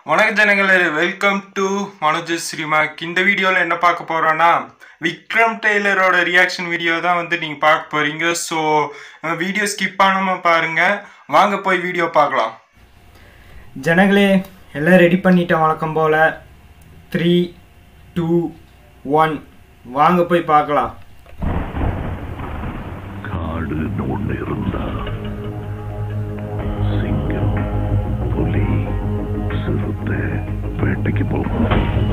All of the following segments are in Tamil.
வணக்க ஜனங்களே வெல்கம் டு மனோஜ் ஸ்ரீமாக் இந்த வீடியோவில் என்ன பார்க்க போகிறோன்னா விக்ரம் டெய்லரோட ரியாக்ஷன் வீடியோ தான் வந்து நீங்கள் பார்க்க போகிறீங்க ஸோ வீடியோ ஸ்கிப் பண்ணாமல் பாருங்கள் வாங்க போய் வீடியோ பார்க்கலாம் ஜனங்களே எல்லாம் ரெடி பண்ணிட்டேன் வழக்கம் போல் த்ரீ டூ ஒன் வாங்க போய் பார்க்கலாம் காடுன்னு ஒண்ணு இருந்தா சிங்கம் புலி சிறுத்தை வேட்டைக்கு போகும்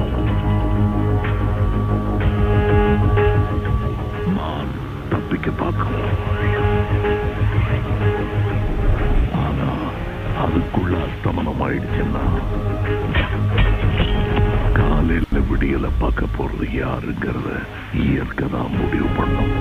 மான் தப்பிக்க பார்க்கும் ஆனா அதுக்குள்ள அஸ்தமனம் ஆயிடுச்சுன்னா காலையில விடியல பார்க்க போறது யாருங்கிறத இயற்கை தான் முடிவு பண்ணும்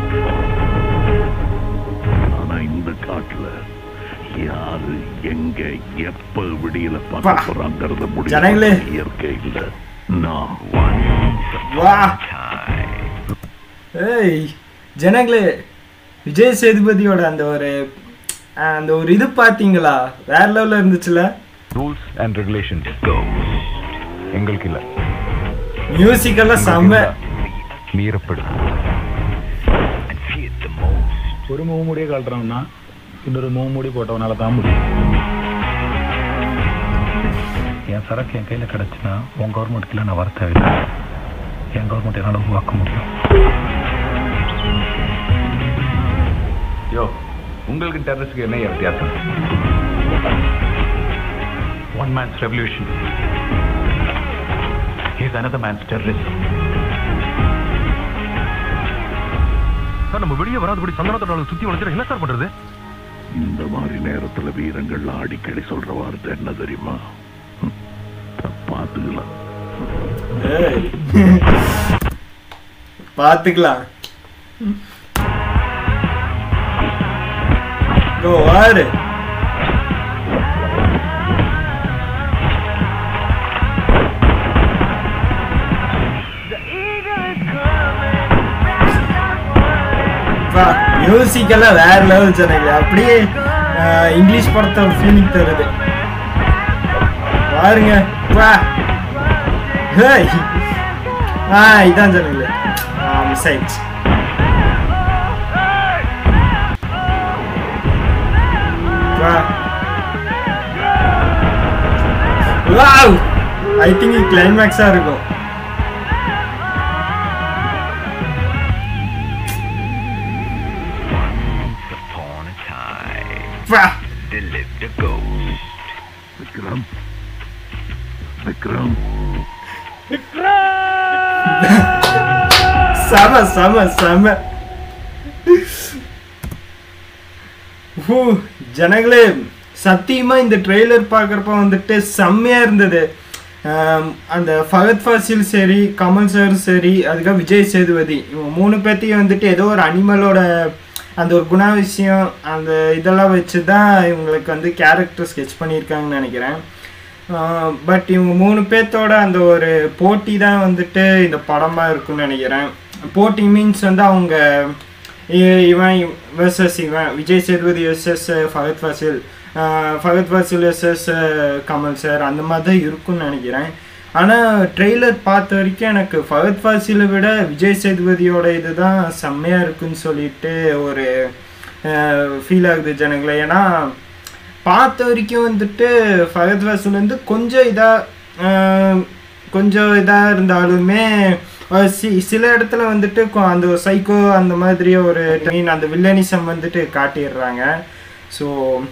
ஆனா இந்த காட்டுல யாரு எங்க எப்ப விடியல பா. பார்க்க போறாங்கிறத முடிவு ஜனங்களே. பண்றது இயற்கை இல்ல நான் வா ஏய் ஜனங்களே விஜய் சேதுபதியோட அந்த ஒரு அஹ், அந்த ஒரு இது பார்த்தீங்களா வேற லெவலில் இருந்துச்சுல ரூல்ஸ் அண்ட் ரெகுலேஷன் எங்களுக்கு இல்ல மியூசிக் எல்லாம் செம்ம மீறப்படும் ஒரு முகமூடியை கழட்டுறோம்னா இன்னொரு முகமூடி போட்டவனால தான் முடியும் என் சரக்கு என் கையில் கிடச்சுன்னா உன் கவர்மெண்ட்டுக்கு நான் வர தேவையில்லை என் கவர்மெண்ட் என்னால் உருவாக்க முடியும் யோ உங்களுக்கு டெரரிஸ்க்கு என்ன வித்தியாசம் one man's revolution is another man's terrorism sir நம்ம வெளியே வராதபடி சந்தனத்தோட சுத்தி வளைஞ்சிட என்ன சார் பண்றது இந்த மாதிரி நேரத்துல வீரங்கள்லாம் அடிக்கடி சொல்ற வார்த்தை என்ன தெரியுமா ஹம், பாத்துக்கலாம் ஏய். பார்த்துக்கலாம் Go, வாரு மியூசிக் எல்லாம் வேற லெவல் சொன்னீங்க அப்படியே அஹ், இங்கிலீஷ் படத்தோட ஃபீலிங் தருது பாருங்க வா ஹேய் ஆ இதான் சொன்னீங்களே மிஸ் ஆயிடுச்சு வா வாவ் ஐ திங்க் இது கிளைமேக்ஸா இருக்கும் upon a time, வா there lived a ghost. Vikram Vikram செம செம செம ஹூ, ஜனங்களே சத்தியமா இந்த ட்ரெய்லர் பார்க்குறப்ப வந்துட்டு செம்மையா இருந்தது ஆம், அந்த ஃபகத் ஃபாசில் சரி கமல் சார் சரி அதுக்காக விஜய் சேதுபதி இவங்க மூணு பேர்த்தையும் வந்துட்டு ஏதோ ஒரு அனிமலோட அந்த ஒரு குணாதிசயம் அந்த இதெல்லாம் வச்சு தான் இவங்களுக்கு வந்து கேரக்டர் ஸ்கெச் பண்ணியிருக்காங்கன்னு நினைக்கிறேன் பட் இவங்க மூணு பேர்த்தோட அந்த ஒரு போட்டி தான் வந்துட்டு இந்த படமாக இருக்கும்னு நினைக்கிறேன் போட்டி மீன்ஸ் வந்து அவங்க இ- இவன் வெர்சஸ் இவன் விஜய் சேதுபதி வெர்சஸ் ஃபகத் ஃபாசில் ஆஹ் ஃபகத் ஃபாசில் வெர்சஸ் கமல் சார் அந்த மாதிரி தான் இருக்கும்னு நினைக்கிறேன் ஆனால் ட்ரெய்லர் பார்த்த வரைக்கும் எனக்கு ஃபகத் ஃபாசிலை விட விஜய் சேதுபதியோட இதுதான் செம்மையாக இருக்குன்னு சொல்லிட்டு ஒரு ஃபீல் ஆகுது ஜனங்களே ஏன்னா பார்த்த வரைக்கும் வந்துட்டு ஃபகத் வாசல் வந்து கொஞ்சம் இதாக கொஞ்சம் இதாக இருந்தாலுமே அஹ் சி- சில இடத்துல வந்துட்டு கொ- அந்த சைக்கோ அந்த மாதிரி ஒரு மீன் அந்த வில்லனிசம் வந்துட்டு காட்டிடுறாங்க ஸோ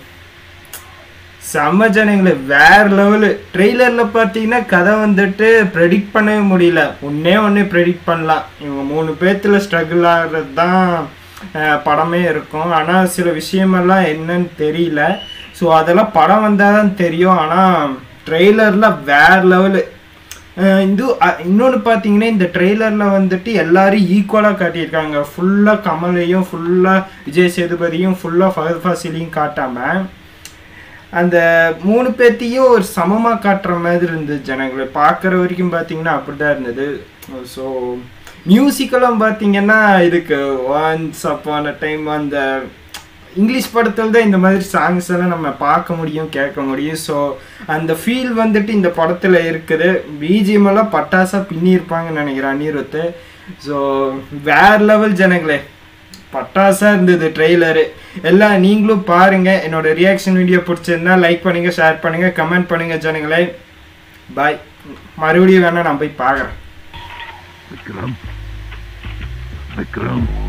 செம்ம ஜனங்களே வேற லெவலு ட்ரெய்லரில் பார்த்தீங்கன்னா கதை வந்துட்டு ப்ரெடிக்ட் பண்ணவே முடியல ஒன்றே ஒன்றே ப்ரெடிக்ட் பண்ணலாம் இவங்க மூணு பேர்த்துல ஸ்ட்ரகிள் ஆகிறது தான் அஹ், படமே இருக்கும் ஆனால் சில விஷயமெல்லாம் என்னன்னு தெரியல ஸோ அதெல்லாம் படம் வந்தால் தான் தெரியும் ஆனால் ட்ரெய்லரில் வேற லெவலு இது இன்னொன்று பார்த்தீங்கன்னா இந்த ட்ரெய்லரில் வந்துட்டு எல்லாரும் ஈக்குவலாக காட்டியிருக்காங்க ஃபுல்லாக கமலையும் ஃபுல்லாக விஜய் சேதுபதியும் ஃபுல்லாக ஃபகத் ஃபாசிலையும் காட்டாமல் அந்த மூணு பேர்த்தையும் ஒரு சமமாக காட்டுற மாதிரி இருந்தது ஜனங்களை பார்க்குற வரைக்கும் பார்த்தீங்கன்னா அப்படி தான் இருந்தது ஸோ மியூசிக்கெல்லாம் பார்த்தீங்கன்னா இதுக்கு ஒன்ஸ் அப்பான டைம் அந்த இங்கிலீஷ் படத்தில் தான் இந்த மாதிரி சாங்ஸ் எல்லாம் நம்ம பார்க்க முடியும் கேட்க முடியும் ஸோ அந்த ஃபீல் வந்துட்டு இந்த படத்தில் இருக்குது பிஜிஎம் எல்லாம் பட்டாசா பின்னியிருப்பாங்கன்னு நினைக்கிறேன் அனிருத்து ஸோ வேற லெவல் ஜனங்களே பட்டாசா இருந்தது ட்ரெய்லரு எல்லாம் நீங்களும் பாருங்க என்னோட ரியாக்ஷன் வீடியோ பிடிச்சிருந்தா லைக் பண்ணுங்க ஷேர் பண்ணுங்க கமெண்ட் பண்ணுங்க ஜனங்களே பாய் மறுபடியும் வேணா நான் போய் பார்க்குறேன் விக்ரம் விக்ரம்